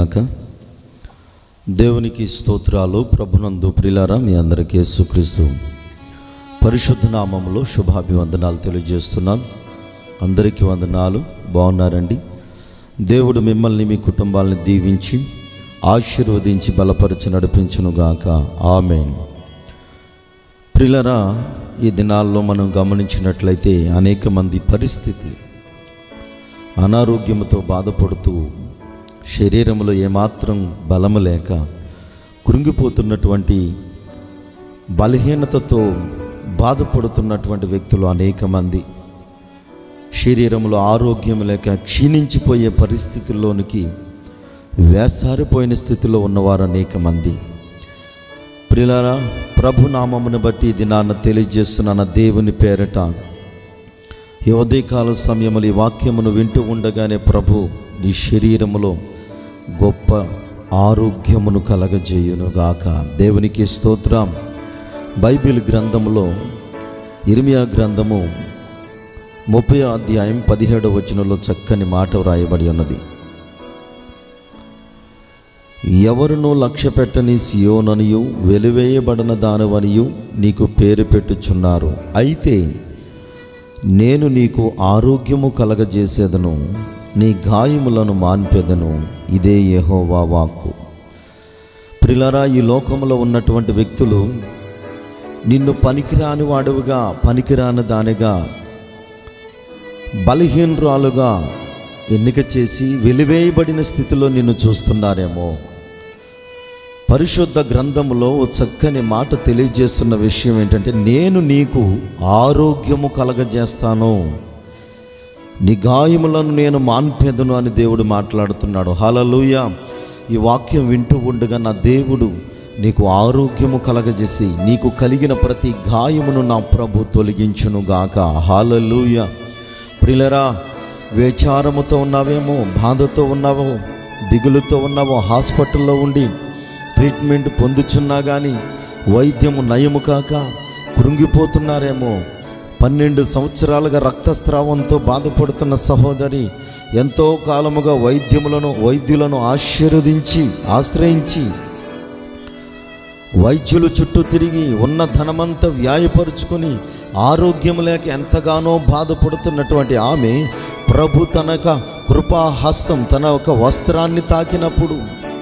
గాక దేవునికి స్తోత్రాలు ప్రభునందు ప్రిలారా మీ అందరికీ యేసుక్రీస్తు పరిశుద్ధ నామములో శుభాభివందనాలు తెలియజేస్తున్నాను అందరికీ వందనాలు బాగున్నారండి దేవుడు మిమ్మల్ని మీ కుటుంబాలను దీవించి ఆశీర్వదించి బలపరిచి నడిపించునుగాక ఆమెన్ ప్రిలరా ఈ దినాల్లో మనం గమనించినట్లయితే అనేక మంది పరిస్థితి అనారోగ్యంతో బాధపడుతూ శరీరంలో ఏమాత్రం బలము లేక కృంగిపోతున్నటువంటి బలహీనతతో బాధపడుతున్నటువంటి వ్యక్తులు అనేక మంది శరీరంలో ఆరోగ్యం లేక క్షీణించిపోయే పరిస్థితుల్లోనికి వేసారిపోయిన స్థితిలో ఉన్నవారు అనేక మంది ప్రిలారా ప్రభు నామమును బట్టి ఇది నాన్న తెలియజేస్తున్న నా దేవుని పేరట ఈ ఉదయకాల సమయములు ఈ వాక్యమును వింటూ ఉండగానే ప్రభు నీ శరీరములో గొప్ప ఆరోగ్యమును కలగజేయునుగాక దేవునికి స్తోత్రం బైబిల్ గ్రంథములో ఇర్మియా గ్రంథము ముప్పై అధ్యాయం పదిహేడవ వచనంలో చక్కని మాట వ్రాయబడి ఉన్నది ఎవరునూ లక్ష్య పెట్టని సియోననియు వెలివేయబడిన దానవనియు నీకు పేరు పెట్టుచున్నారు అయితే నేను నీకు ఆరోగ్యము కలగజేసేదను నీ గాయములను మాన్పెదను ఇదే యెహోవా వాక్కు ప్రిలరా ఈ లోకంలో ఉన్నటువంటి వ్యక్తులు నిన్ను పనికిరాని వాడువుగా పనికిరాని దానిగా బలహీనరాలుగా ఎన్నిక చేసి వెలివేయబడిన స్థితిలో నిన్ను చూస్తున్నారేమో పరిశుద్ధ గ్రంథములో ఓ చక్కని మాట తెలియజేస్తున్న విషయం ఏంటంటే నేను నీకు ఆరోగ్యము కలగజేస్తాను నీ గాయములను నేను మాన్పేదను అని దేవుడు మాట్లాడుతున్నాడు హలలుయ ఈ వాక్యం వింటూ ఉండగా నా దేవుడు నీకు ఆరోగ్యము కలగజేసి నీకు కలిగిన ప్రతి గాయమును నా ప్రభు తొలగించును గాక హాలలుయ ప్రిలరా వేచారముతో ఉన్నావేమో బాధతో ఉన్నావో దిగులుతో ఉన్నావో హాస్పిటల్లో ఉండి ట్రీట్మెంట్ పొందుచున్నా కానీ వైద్యము నయము కాక కృంగిపోతున్నారేమో పన్నెండు సంవత్సరాలుగా రక్తస్రావంతో బాధపడుతున్న సహోదరి ఎంతో కాలముగా వైద్యములను వైద్యులను ఆశీర్వదించి ఆశ్రయించి వైద్యులు చుట్టూ తిరిగి ఉన్న ధనమంతా వ్యాయపరుచుకొని ఆరోగ్యం లేక ఎంతగానో బాధపడుతున్నటువంటి ఆమె ప్రభు తనక కృపాహస్తం తన ఒక వస్త్రాన్ని తాకినప్పుడు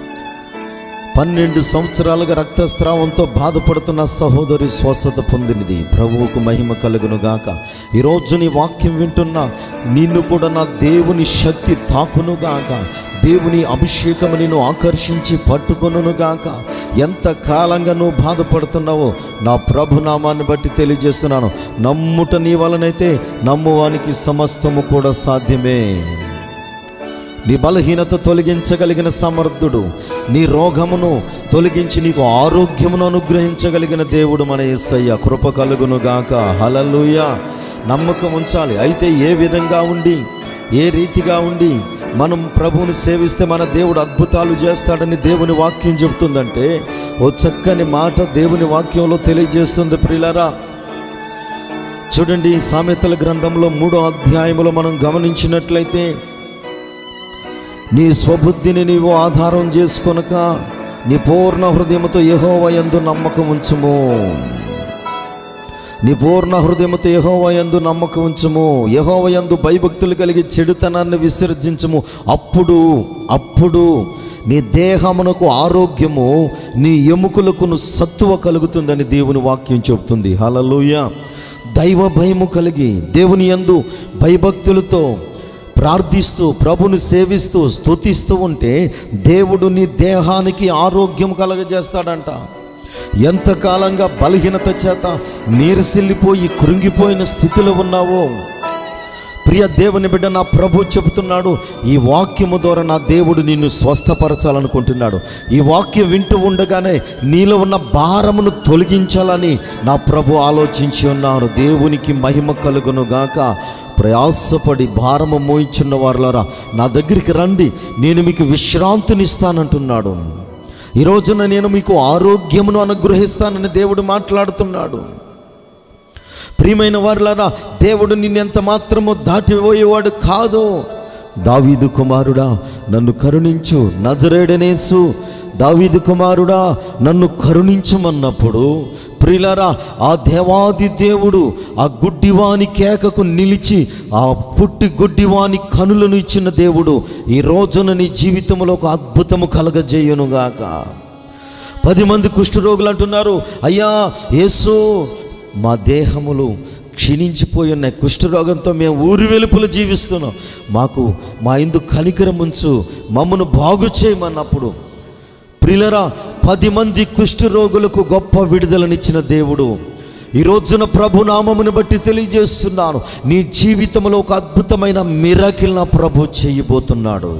పన్నెండు సంవత్సరాలుగా రక్తస్రావంతో బాధపడుతున్న సహోదరి స్వస్థత పొందినది ప్రభువుకు మహిమ కలుగును గాక ఈరోజు నీ వాక్యం వింటున్నా నిన్ను కూడా నా దేవుని శక్తి తాకును గాక దేవుని అభిషేకము నిన్ను ఆకర్షించి పట్టుకొనును గాక ఎంత కాలంగా నువ్వు బాధపడుతున్నావో నా ప్రభునామాన్ని బట్టి తెలియజేస్తున్నాను నమ్ముట నీ వలనైతే నమ్మువానికి సమస్తము కూడా సాధ్యమే నీ బలహీనత తొలగించగలిగిన సమర్థుడు నీ రోగమును తొలగించి నీకు ఆరోగ్యమును అనుగ్రహించగలిగిన దేవుడు మన యేసయ్య కృప కలుగును గాక హలలుయ నమ్మకం ఉంచాలి అయితే ఏ విధంగా ఉండి ఏ రీతిగా ఉండి మనం ప్రభువుని సేవిస్తే మన దేవుడు అద్భుతాలు చేస్తాడని దేవుని వాక్యం చెబుతుందంటే ఓ చక్కని మాట దేవుని వాక్యంలో తెలియజేస్తుంది ప్రిలరా చూడండి సామెతల గ్రంథంలో మూడో అధ్యాయంలో మనం గమనించినట్లయితే నీ స్వబుద్ధిని నీవు ఆధారం చేసుకొనక నీ పూర్ణ హృదయముతో యహోవయందు నమ్మకం ఉంచుము నీ పూర్ణ హృదయముతో యహోవయందు నమ్మకం ఉంచుము యహోవయందు భయభక్తులు కలిగి చెడుతనాన్ని విసర్జించుము అప్పుడు అప్పుడు నీ దేహమునకు ఆరోగ్యము నీ ఎముకలకు సత్తువ కలుగుతుందని దేవుని వాక్యం చెబుతుంది హలలుయ దైవ భయము కలిగి దేవుని యందు భయభక్తులతో ప్రార్థిస్తూ ప్రభుని సేవిస్తూ స్తుతిస్తూ ఉంటే దేవుడు నీ దేహానికి ఆరోగ్యం కలగజేస్తాడంట ఎంతకాలంగా బలహీనత చేత నీరసిల్లిపోయి కృంగిపోయిన స్థితిలో ఉన్నావో ప్రియ దేవుని బిడ్డ నా ప్రభు చెబుతున్నాడు ఈ వాక్యము ద్వారా నా దేవుడు నిన్ను స్వస్థపరచాలనుకుంటున్నాడు ఈ వాక్యం వింటూ ఉండగానే నీలో ఉన్న భారమును తొలగించాలని నా ప్రభు ఆలోచించి ఉన్నారు దేవునికి మహిమ కలుగును గాక ప్రయాసపడి భారము మోయించున్న వారులారా నా దగ్గరికి రండి నేను మీకు విశ్రాంతినిస్తానంటున్నాడు ఈ రోజున నేను మీకు ఆరోగ్యమును అనుగ్రహిస్తానని దేవుడు మాట్లాడుతున్నాడు ప్రియమైన వారులారా దేవుడు నిన్నెంత మాత్రము దాటిపోయేవాడు కాదు దావీదు కుమారుడా నన్ను కరుణించు నజరేడనేసు దావీదు కుమారుడా నన్ను కరుణించమన్నప్పుడు ప్రిలరా ఆ దేవాది దేవుడు ఆ గుడ్డివాని కేకకు నిలిచి ఆ పుట్టి గుడ్డివాని కనులను ఇచ్చిన దేవుడు ఈ రోజున నీ జీవితంలో ఒక అద్భుతము కలగజేయునుగాక పది మంది కుష్ఠరోగులు అంటున్నారు అయ్యా యేసు మా దేహములు క్షీణించిపోయి ఉన్నాయి కుష్ఠరోగంతో మేము ఊరి వెలుపులు జీవిస్తున్నాం మాకు మా ఇందు కనికరం ఉంచు మమ్మను బాగు చేయమన్నప్పుడు ప్రిలరా పది మంది కుష్ఠరోగులకు గొప్ప విడుదలనిచ్చిన దేవుడు ఈ రోజున ప్రభు నామమును బట్టి తెలియజేస్తున్నాను నీ జీవితంలో ఒక అద్భుతమైన మిరాకిల్ నా ప్రభు చేయబోతున్నాడు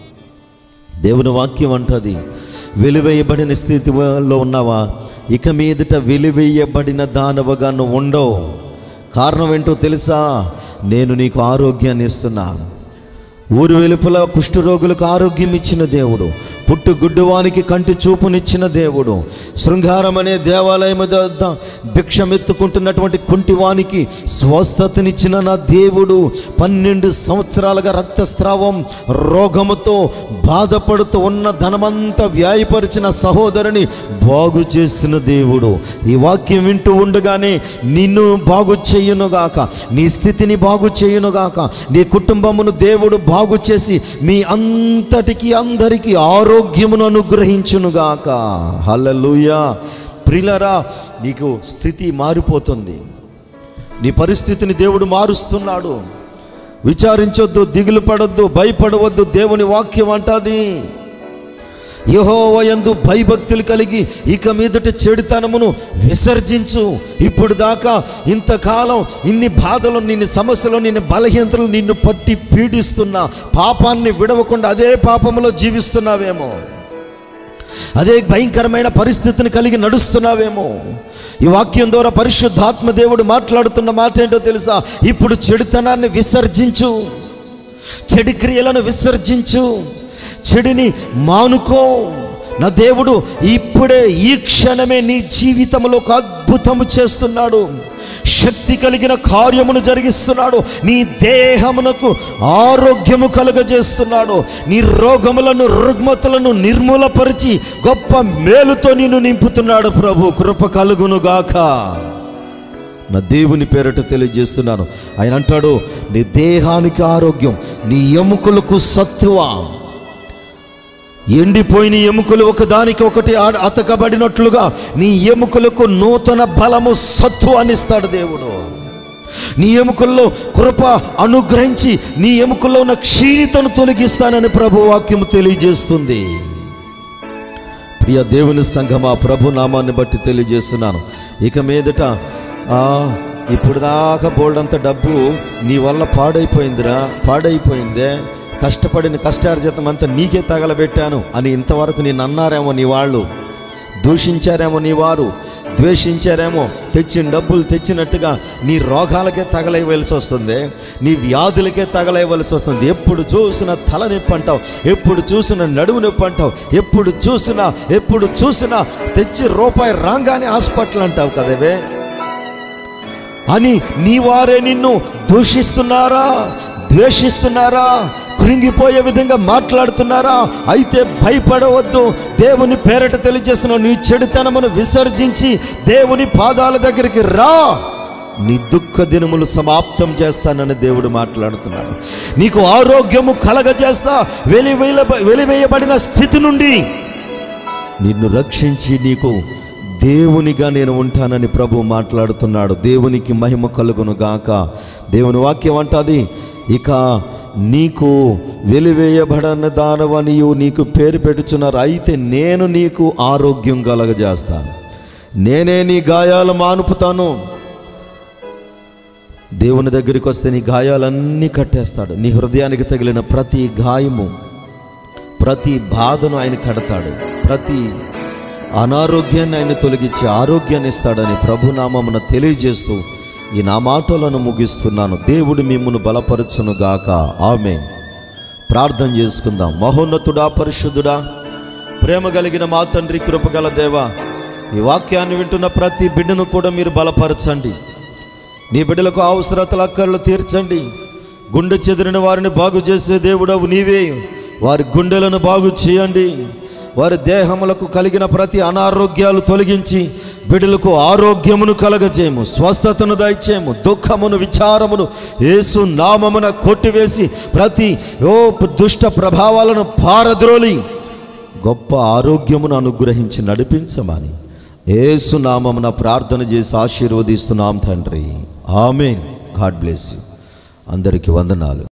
దేవుని వాక్యం అంటది వెలివేయబడిన స్థితిలో ఉన్నావా ఇక మీదట వెలివేయబడిన దానవగా నువ్వు ఉండవు కారణం ఏంటో తెలుసా నేను నీకు ఆరోగ్యాన్ని ఇస్తున్నా ఊరు వెలుపల కుష్ఠరోగులకు ఆరోగ్యం ఇచ్చిన దేవుడు పుట్టు గుడ్డువానికి కంటి చూపునిచ్చిన దేవుడు శృంగారం అనే దేవాలయం వద్ద భిక్షమెత్తుకుంటున్నటువంటి కుంటివానికి స్వస్థతనిచ్చిన నా దేవుడు పన్నెండు సంవత్సరాలుగా రక్తస్రావం రోగముతో బాధపడుతూ ఉన్న ధనమంతా వ్యాయపరిచిన సహోదరుని బాగు చేసిన దేవుడు ఈ వాక్యం వింటూ ఉండగానే నిన్ను బాగు చేయునుగాక నీ స్థితిని బాగు చేయునుగాక నీ కుటుంబమును దేవుడు బాగు చేసి మీ అంతటికి అందరికీ ఆరోగ్యమును అనుగ్రహించునుగాక హల్లెలూయా ప్రిలరా నీకు స్థితి మారిపోతుంది నీ పరిస్థితిని దేవుడు మారుస్తున్నాడు విచారించొద్దు దిగులు పడొద్దు భయపడవద్దు దేవుని వాక్యం అంటాది యహోవయందు భయభక్తులు కలిగి ఇక మీదట చెడుతనమును విసర్జించు ఇప్పుడు దాకా ఇంతకాలం ఇన్ని బాధలు నిన్ను సమస్యలు నిన్ను బలహీనతలు నిన్ను పట్టి పీడిస్తున్నా పాపాన్ని విడవకుండా అదే పాపములో జీవిస్తున్నావేమో అదే భయంకరమైన పరిస్థితిని కలిగి నడుస్తున్నావేమో ఈ వాక్యం ద్వారా పరిశుద్ధాత్మ దేవుడు మాట్లాడుతున్న మాట ఏంటో తెలుసా ఇప్పుడు చెడుతనాన్ని విసర్జించు చెడు క్రియలను విసర్జించు చెడుని మానుకో నా దేవుడు ఇప్పుడే ఈ క్షణమే నీ జీవితంలో ఒక అద్భుతము చేస్తున్నాడు శక్తి కలిగిన కార్యమును జరిగిస్తున్నాడు నీ దేహమునకు ఆరోగ్యము కలుగజేస్తున్నాడు నీ రోగములను రుగ్మతలను నిర్మూలపరిచి గొప్ప మేలుతో నిన్ను నింపుతున్నాడు ప్రభు కృప కలుగునుగాక నా దేవుని పేరట తెలియజేస్తున్నాను ఆయన అంటాడు నీ దేహానికి ఆరోగ్యం నీ ఎముకలకు సత్తువ ఎండిపోయిన ఎముకలు ఒకదానికి ఒకటి ఆ- అతకబడినట్లుగా నీ ఎముకలకు నూతన బలము సత్తు అనిస్తాడు దేవుడు నీ ఎముకల్లో కృప అనుగ్రహించి నీ ఎముకల్లో ఉన్న క్షీణితను తొలగిస్తానని ప్రభు వాక్యము తెలియజేస్తుంది ప్రియ దేవుని సంఘమా ప్రభు నామాన్ని బట్టి తెలియజేస్తున్నాను ఇక మీదట ఆ, ఇప్పుడు దాకా బోల్డంత డబ్బు నీ వల్ల పాడైపోయిందిరా పాడైపోయిందే కష్టపడిన కష్టార్జితం అంతా నీకే తగలబెట్టాను అని ఇంతవరకు నేను అన్నారేమో నీ వాళ్ళు దూషించారేమో నీ వారు ద్వేషించారేమో తెచ్చిన డబ్బులు తెచ్చినట్టుగా నీ రోగాలకే తగలేయవలసి వస్తుంది నీ వ్యాధులకే తగలేయవలసి వస్తుంది ఎప్పుడు చూసినా తల నొప్పి అంటావు ఎప్పుడు చూసినా నడుము నొప్పి అంటావు ఎప్పుడు చూసినా ఎప్పుడు చూసినా తెచ్చి రూపాయి రాగానే హాస్పిటల్ అంటావు కదవే అని నీ వారే నిన్ను దూషిస్తున్నారా ద్వేషిస్తున్నారా కృంగిపోయే విధంగా మాట్లాడుతున్నారా అయితే భయపడవద్దు దేవుని పేరట తెలియజేస్తున్న నీ చెడుతనమును విసర్జించి దేవుని పాదాల దగ్గరికి రా నీ దుఃఖ దినములు సమాప్తం చేస్తానని దేవుడు మాట్లాడుతున్నాడు నీకు ఆరోగ్యము కలగజేస్తా వెలివేయ వెలివేయబడిన స్థితి నుండి నిన్ను రక్షించి నీకు దేవునిగా నేను ఉంటానని ప్రభు మాట్లాడుతున్నాడు దేవునికి మహిమ కలుగును గాక దేవుని వాక్యం అంటది ఇక నీకు వెలివేయబడన దానవనియు నీకు పేరు పెట్టుచున్నారు అయితే నేను నీకు ఆరోగ్యం కలగజేస్తాను నేనే నీ గాయాలు మానుపుతాను దేవుని దగ్గరికి వస్తే నీ గాయాలన్నీ కట్టేస్తాడు నీ హృదయానికి తగిలిన ప్రతి గాయము ప్రతి బాధను ఆయన కడతాడు ప్రతి అనారోగ్యాన్ని ఆయన తొలగించి ఆరోగ్యాన్ని ఇస్తాడని ప్రభునామమున తెలియజేస్తూ ఈ నా మాటలను ముగిస్తున్నాను దేవుడు మిమ్మను బలపరచును గాక ఆమె ప్రార్థన చేసుకుందాం మహోన్నతుడా పరిశుద్ధుడా ప్రేమ కలిగిన మా తండ్రి కృపగల దేవా ఈ వాక్యాన్ని వింటున్న ప్రతి బిడ్డను కూడా మీరు బలపరచండి నీ బిడ్డలకు అవసరతల అక్కర్లు తీర్చండి గుండె చెదిరిన వారిని బాగు చేసే దేవుడవు నీవే వారి గుండెలను బాగు చేయండి వారి దేహములకు కలిగిన ప్రతి అనారోగ్యాలు తొలగించి బిడ్డలకు ఆరోగ్యమును కలగజేయము స్వస్థతను దయచేయము దుఃఖమును విచారమును యేసు నామమున కొట్టివేసి ప్రతి ఓ దుష్ట ప్రభావాలను పారద్రోలి గొప్ప ఆరోగ్యమును అనుగ్రహించి నడిపించమని యేసు నామమున ప్రార్థన చేసి ఆశీర్వదిస్తున్నాం తండ్రి ఆమెన్ గాడ్ బ్లెస్ యూ అందరికీ వందనాలు